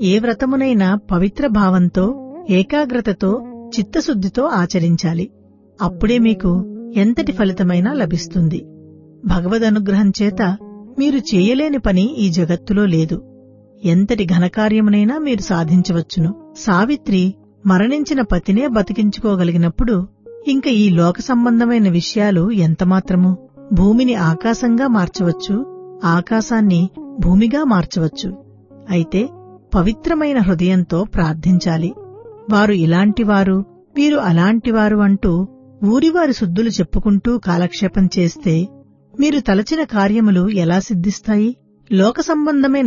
ఏ వ్రతమునైనా పవిత్ర భావంతో ఏకాగ్రతతో చిత్తశుద్ధితో ఆచరించాలి అప్పుడే మీకు ఎంతటి ఫలితమైనా లభిస్తుంది భగవదనుగ్రహం చేత మీరు చేయలేని పని ఈ జగత్తులో లేదు ఎంతటి ఘనకార్యమునైనా మీరు సాధించవచ్చును సావిత్రి మరణించిన పతినే బతికించుకోగలిగినప్పుడు ఇంక ఈ లోక సంబంధమైన విషయాలు ఎంతమాత్రము భూమిని ఆకాశంగా మార్చవచ్చు ఆకాశాన్ని భూమిగా మార్చవచ్చు అయితే పవిత్రమైన హృదయంతో ప్రార్థించాలి వారు ఇలాంటివారు వీరు అలాంటివారు అంటూ ఊరివారి శుద్ధులు చెప్పుకుంటూ కాలక్షేపం చేస్తే మీరు తలచిన కార్యములు ఎలా సిద్ధిస్తాయి లోక సంబంధమైన